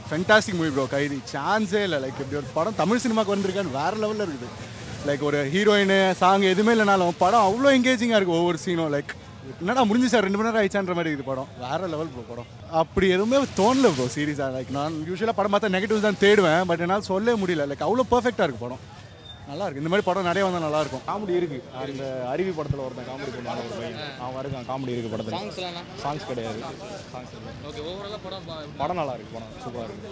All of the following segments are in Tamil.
ஃபென்டாஸ்டிக் மூவி ப்ரோ கைதி சான்ஸே இல்லை லைக் இப்படி ஒரு படம் தமிழ் சினிமாக்கு வந்திருக்கான்னு வேற லெவலில் இருக்குது லைக் ஒரு ஹீரோயின் சாங் எதுவுமே இல்லைனாலும் படம் அவ்வளோ எங்கேஜிங்காக இருக்குது ஒவ்வொரு சீனும் லைக் என்னடா முடிஞ்சு சார் ரெண்டு மணி நேரம் ஆயிடுச்சான்ற மாதிரி இருக்குது படம் வேற லெவல் ப்ரோ படம் அப்படி எதுவுமே தோணல ப்ரோ சீரியஸாக லைக் நான் யூஸ்வலாக படம் பார்த்தா நெகட்டிவ்ஸ் தான் தேடுவேன் பட் என்னால் சொல்லவே முடியல லைக் அவ்வளோ பர்ஃபெக்டாக இருக்குது படம் நல்லா இருக்கு இந்த மாதிரி படம் நிறைய வந்தால் நல்லா இருக்கும் காமெடி இருக்கு அந்த அருவி படத்தில் ஒருத்தன் காமெடி பண்ணுவாங்க ஒரு பையன் அவன் இருக்கான் காமெடி இருக்கு படத்தில் சாங்ஸ்லாம் சாங்ஸ் கிடையாது சாங்ஸ் ஓகே ஓவராலாக படம் பா- படம் நல்லா இருக்கு படம் சூப்பராக இருக்கு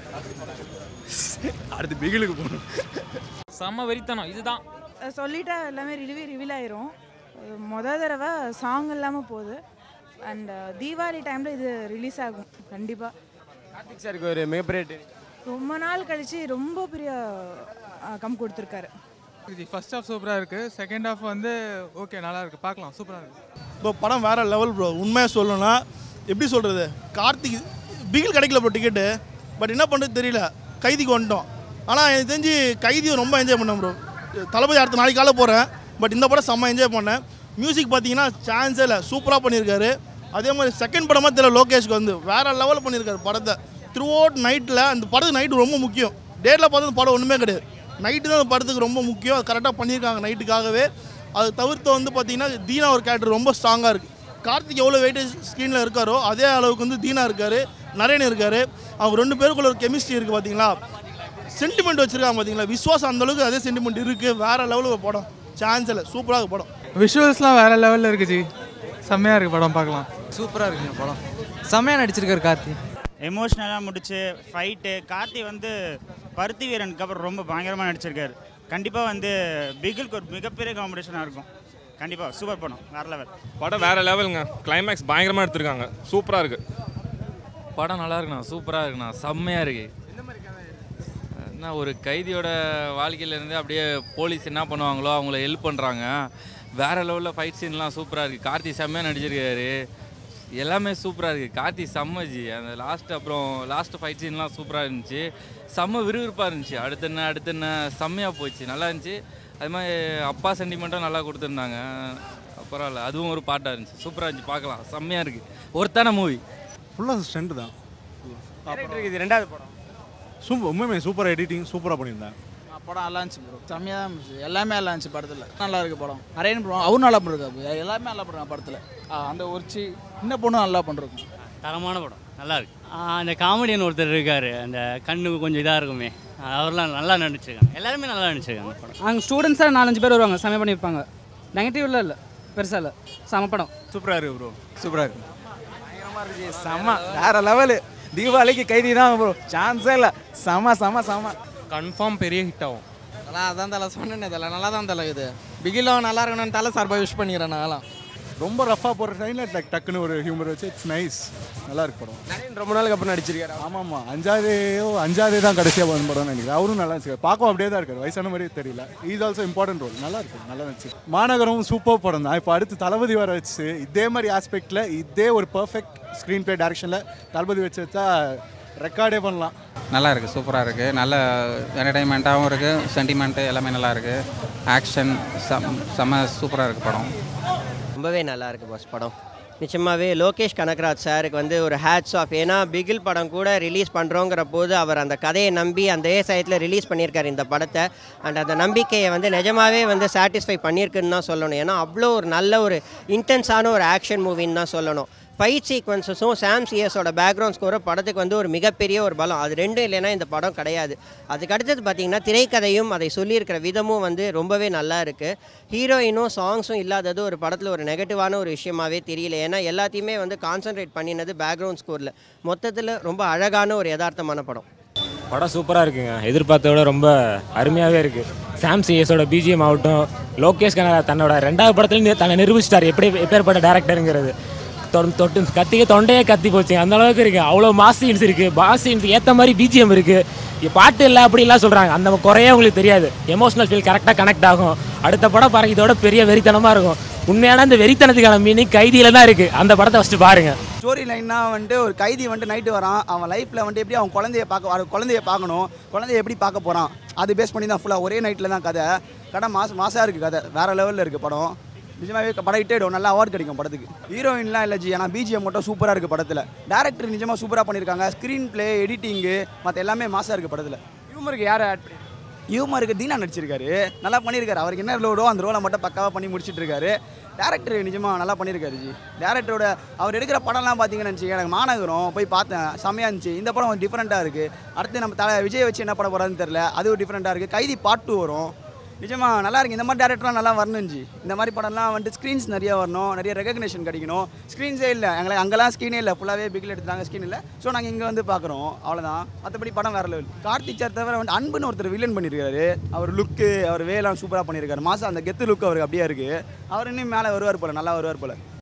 அடுத்து பிகிலுக்கு போகணும் செம்ம வெறித்தனம் இதுதான் அஹ் சொல்லிட்டா எல்லாமே ரிலீவே ரிவீல் ஆயிரும் அஹ் முத தடவை சாங் இல்லாமல் போகுது அண்ட் தீபாவளி டைமில் இது ரிலீஸ் ஆகும் கண்டிப்பாக கார்த்திக் சாருக்கு ஒரு மிகப்பெரிய டி- ரொம்ப நாள் கழிச்சு ரொம்ப பெரிய கம் கொடுத்துருக்காரு ஃபர்ஸ்ட் ஹாஃப் சூப்பராக இருக்குது செகண்ட் ஹாஃப் வந்து ஓகே நல்லா இருக்குது பார்க்கலாம் சூப்பராக இருக்குது ப்ரோ படம் வேறு லெவல் ப்ரோ உண்மையாக சொல்லணும்னா எப்படி சொல்கிறது கார்த்திக் பிகில் கிடைக்கல ப்ரோ டிக்கெட்டு பட் என்ன பண்ணுறது தெரியல கைதிக்கு வந்துட்டோம் ஆனால் எனக்கு தெரிஞ்சு கைதியை ரொம்ப என்ஜாய் பண்ணேன் ப்ரோ தளபதி அடுத்த நாளைக்கு காலை போகிறேன் பட் இந்த படம் செம்ம என்ஜாய் பண்ணேன் மியூசிக் பார்த்தீங்கன்னா சான்ஸே இல்லை சூப்பராக பண்ணியிருக்காரு அதே மாதிரி செகண்ட் படமாக தெரியல லோகேஷ்க்கு வந்து வேறு லெவலில் பண்ணியிருக்காரு படத்தை த்ரூ அவுட் நைட்டில் அந்த படத்துக்கு நைட்டு ரொம்ப முக்கியம் டேட்டில் பார்த்தா அந்த படம் ஒன்றுமே கிடையாது நைட்டு தான் அந்த படத்துக்கு ரொம்ப முக்கியம் அது கரெக்டாக பண்ணியிருக்காங்க நைட்டுக்காகவே அது தவிர்த்து வந்து பார்த்தீங்கன்னா தீனா ஒரு கேரக்டர் ரொம்ப ஸ்ட்ராங்காக இருக்குது கார்த்திக் எவ்வளோ வெயிட்டேஜ் ஸ்க்ரீனில் இருக்காரோ அதே அளவுக்கு வந்து தீனா இருக்கார் நரேன் இருக்கார் அவங்க ரெண்டு பேருக்குள்ள ஒரு கெமிஸ்ட்ரி இருக்குது பார்த்தீங்களா சென்டிமெண்ட் வச்சுருக்காங்க பார்த்தீங்களா விஸ்வாசம் அந்த அளவுக்கு அதே சென்டிமெண்ட் இருக்குது வேறு லெவலுக்கு படம் சான்ஸ் இல்லை சூப்பராக படம் விஷுவல்ஸ்லாம் வேறு லெவலில் இருக்குது ஜி செம்மையாக இருக்குது படம் பார்க்கலாம் சூப்பராக இருக்குங்க படம் செம்மையாக நடிச்சிருக்காரு கார்த்தி எமோஷ்னலாக முடிச்சு ஃபைட்டு கார்த்தி வந்து பருத்தி வீரனுக்கு அப்புறம் ரொம்ப பயங்கரமாக நடிச்சிருக்காரு கண்டிப்பாக வந்து பிகிலுக்கு ஒரு மிகப்பெரிய காம்படிஷனாக இருக்கும் கண்டிப்பாக சூப்பர் படம் வேறு லெவல் படம் வேற லெவலுங்க கிளைமேக்ஸ் பயங்கரமாக எடுத்திருக்காங்க சூப்பராக இருக்கு படம் நல்லா இருக்குண்ணா சூப்பராக இருக்குண்ணா செம்மையாக இருக்கு என்ன ஒரு கைதியோட வாழ்க்கையிலேருந்து அப்படியே போலீஸ் என்ன பண்ணுவாங்களோ அவங்கள ஹெல்ப் பண்ணுறாங்க வேற லெவலில் ஃபைட் சீன்லாம் சூப்பராக இருக்குது கார்த்தி செம்மையாக நடிச்சிருக்காரு எல்லாமே சூப்பராக இருக்குது கார்த்தி செம்மஜி அந்த லாஸ்ட் அப்புறம் லாஸ்ட் ஃபைட் சீன்லாம் சூப்பராக இருந்துச்சு செம்ம விறுவிறுப்பாக இருந்துச்சு அடுத்து என்ன அடுத்து என்ன செம்மையாக போச்சு நல்லா இருந்துச்சு அது மாதிரி அப்பா சென்டிமெண்ட்டும் நல்லா கொடுத்துருந்தாங்க பரவாயில்ல அதுவும் ஒரு பாட்டாக இருந்துச்சு சூப்பராக இருந்துச்சு பார்க்கலாம் செம்மையாக இருக்குது ஒருத்தான மூவி ஃபுல்லாக ஸ்ட்ரென்த் தான் டேரக்டருக்கு இது ரெண்டாவது படம் சூப்பர் உண்மையுமே சூப்பர் எடிட்டிங் சூப்பராக பண்ணியிருந்தேன் படம் நல்லா இருந்துச்சு ப்ரோ செம்மையாக தான் இருந்துச்சு எல்லாமே நல்லா இருந்துச்சு படத்தில் நல்லா இருக்கு படம் நிறைய ப்ரோ அவரும் நல்லா பண்ணிருக்காரு எல்லாமே நல்லா பண்ணுறாங்க படத்தில் அந்த ஒருச்சி இன்னும் பொண்ணும் நல்லா பண்ணிருக்கும் தரமான படம் நல்லா இருக்கு அந்த காமெடியன் ஒருத்தர் இருக்காரு அந்த கண்ணு கொஞ்சம் இதாக இருக்குமே அவர்லாம் நல்லா நடிச்சிருக்காங்க எல்லாருமே நல்லா நடிச்சிருக்காங்க படம் அங்கே ஸ்டூடெண்ட்ஸாக நாலஞ்சு பேர் வருவாங்க செம்ம பண்ணியிருப்பாங்க நெகட்டிவ்ல இல்லை பெருசாக இல்லை செம படம் சூப்பராக இருக்கு ப்ரோ சூப்பராக இருக்கு பயங்கரமாக இருக்கு செம்ம வேற லெவலு தீபாவளிக்கு கைதி தான் ப்ரோ சான்ஸே இல்லை செம செம செம கன்ஃபார்ம் பெரிய ஹிட் ஆகும் நல்லா அதான் தலை சொன்னேன் தலை நல்லா தான் தலை இது பிகிலும் நல்லா இருக்கணும்னு தலை சார்பாக விஷ் பண்ணிக்கிறேன் நான்லாம் ரொம்ப ரஃபாக போடுற டைமில் லைக் டக்குன்னு ஒரு ஹியூமர் வச்சு இட்ஸ் நைஸ் நல்லா இருக்கு படம் நரேன் ரொம்ப நாளுக்கு அப்புறம் நடிச்சிருக்காரு ஆமாம் ஆமாம் அஞ்சாவதேயோ அஞ்சாவதே தான் கடைசியாக வந்து படம் நினைக்கிறேன் அவரும் நல்லா இருந்துச்சு பார்க்கவும் அப்படியே தான் இருக்காரு வயசான மாதிரியே தெரியல இஸ் ஆல்சோ இம்பார்ட்டன்ட் ரோல் நல்லா இருக்கு நல்லா இருந்துச்சு மாநகரம் சூப்பர் படம் தான் இப்போ அடுத்து தளபதி வர வச்சு இதே மாதிரி ஆஸ்பெக்டில் இதே ஒரு பர்ஃபெக்ட் ஸ்க்ரீன் பிளே டேரக்ஷனில் தளபதி வச்சு வச்சா ரெக்கார்டே பண்ணலாம் நல்லா இருக்குது சூப்பராக இருக்குது நல்ல என்டர்டைன்மெண்ட்டாகவும் இருக்குது சென்டிமெண்ட்டு எல்லாமே நல்லா இருக்குது ஆக்ஷன் செம் செம்ம சூப்பராக இருக்குது படம் ரொம்பவே நல்லா இருக்கு பாஸ் படம் நிச்சயமாகவே லோகேஷ் கனகராஜ் சாருக்கு வந்து ஒரு ஹேட்ஸ் ஆஃப் ஏன்னா பிகில் படம் கூட ரிலீஸ் பண்ணுறோங்கிற போது அவர் அந்த கதையை நம்பி அந்த சயத்தில் ரிலீஸ் பண்ணியிருக்காரு இந்த படத்தை அண்ட் அந்த நம்பிக்கையை வந்து நிஜமாவே வந்து சாட்டிஸ்ஃபை பண்ணியிருக்குன்னு தான் சொல்லணும் ஏன்னா அவ்வளோ ஒரு நல்ல ஒரு இன்டென்ஸான ஒரு ஆக்ஷன் மூவின்னு தான் சொல்லணும் ஃபைட் சீக்வன்சஸும் சாம் சிஎஸோட பேக்ரவுண்ட் ஸ்கோரும் படத்துக்கு வந்து ஒரு மிகப்பெரிய ஒரு பலம் அது ரெண்டும் இல்லைன்னா இந்த படம் கிடையாது அதுக்கு அடுத்தது பார்த்தீங்கன்னா திரைக்கதையும் அதை சொல்லியிருக்கிற விதமும் வந்து ரொம்பவே நல்லா இருக்குது ஹீரோயினும் சாங்ஸும் இல்லாதது ஒரு படத்தில் ஒரு நெகட்டிவான ஒரு விஷயமாவே தெரியல ஏன்னா எல்லாத்தையுமே வந்து கான்சென்ட்ரேட் பண்ணினது பேக்ரவுண்ட் ஸ்கோரில் மொத்தத்தில் ரொம்ப அழகான ஒரு யதார்த்தமான படம் படம் சூப்பராக இருக்குங்க எதிர்பார்த்தத விட ரொம்ப அருமையாகவே இருக்குது சாம் சிஎஸோட பிஜிஎம் ஆகட்டும் லோகேஷ் கனகராஜ் தன்னோட ரெண்டாவது படத்துலேருந்து தன்னை நிரூபிச்சிட்டார் எப்படி எப்பேற்பட்ட டேரக்டருங்கிறது தொ- தொட்டு கத்திக்க தொண்டையே கத்தி போச்சு அந்த அளவுக்கு இருக்குது அவ்வளோ மாஸ் சீன்ஸ் இருக்குது பாஸ் சீன்ஸ் ஏற்ற மாதிரி பிஜிஎம் இருக்குது பாட்டு இல்லை அப்படிலாம் சொல்கிறாங்க அந்த குறையே உங்களுக்கு தெரியாது எமோஷனல் ஃபீல் கரெக்டாக கனெக்ட் ஆகும் அடுத்த படம் பாருங்க இதோட பெரிய வெறித்தனமாக இருக்கும் உண்மையான அந்த வெறித்தனத்துக்கான மீனிங் கைதியில் தான் இருக்குது அந்த படத்தை ஃபஸ்ட்டு பாருங்கள் ஸ்டோரி லைன்னா வந்துட்டு ஒரு கைதி வந்துட்டு நைட்டு வரான் அவன் லைஃப்பில் வந்துட்டு எப்படி அவன் குழந்தைய பார்க்க அவன் குழந்தைய பார்க்கணும் குழந்தைய எப்படி பார்க்க போகிறான் அது பேஸ் பண்ணி தான் ஃபுல்லாக ஒரே நைட்டில் தான் கதை கடை மாச மாசாக இருக்குது கதை வேறு லெவலில் இருக்குது படம் நிஜமாவே படம் ஹிட் ஆகிடும் நல்ல அவார்ட் கிடைக்கும் படத்துக்கு ஹீரோயின்லாம் இல்லை ஜி ஆனால் பிஜிஎம் மட்டும் சூப்பராக இருக்குது படத்தில் டேரக்டர் நிஜமாக சூப்பராக பண்ணியிருக்காங்க ஸ்க்ரீன் ப்ளே எடிட்டிங்கு மற்ற எல்லாமே மாசாக இருக்குது படத்தில் ஹியூமருக்கு யாரை ஆட் பண்ணி ஹியூமருக்கு தீனா நடிச்சிருக்காரு நல்லா பண்ணியிருக்காரு அவருக்கு என்ன ரோடோ அந்த ரோலை மட்டும் பக்காவாக பண்ணி முடிச்சிட்டு இருக்காரு டேரக்டர் நிஜமாக நல்லா பண்ணியிருக்காரு ஜி டேரக்டரோட அவர் எடுக்கிற படம்லாம் பார்த்தீங்கன்னு வச்சுக்கோங்க, எனக்கு மாநகரம் போய் பார்த்தேன் செம்மையாக இருந்துச்சு இந்த படம் கொஞ்சம் டிஃப்ரெண்ட்டாக இருக்குது அடுத்து நம்ம தலை விஜய் வச்சு என்ன பட போகிறான்னு தெரில அது ஒரு டிஃப்ரெண்ட்டாக இருக்குது கைதி பார்ட் டூ வரும் நிஜமாக நல்லா இருக்கு இந்த மாதிரி டேரக்டர்லாம் நல்லா வரணும் ஜி இந்த மாதிரி படம்லாம் வந்துட்டு ஸ்க்ரீன்ஸ் நிறைய வரணும் நிறைய ரெகக்னேஷன் கிடைக்கணும் ஸ்க்ரீன்ஸே இல்லை எங்களை அங்கெல்லாம் ஸ்க்ரீனே இல்லை ஃபுல்லாகவே பிகில் எடுத்தாங்க ஸ்க்ரீன் இல்லை ஸோ நாங்கள் இங்கே வந்து பார்க்குறோம் அவ்வளோதான் மற்றபடி படம் வேறு லெவல் கார்த்திக் சார் தவிர வந்து அன்புன்னு ஒருத்தர் வில்லன் பண்ணியிருக்காரு அவர் லுக்கு அவர் வேலாம் சூப்பராக பண்ணியிருக்காரு மாதம் அந்த கெத்து லுக் அவருக்கு அப்படியே இருக்குது அவர் இன்னும் மேலே வருவார் போல நல்லா வருவார் போல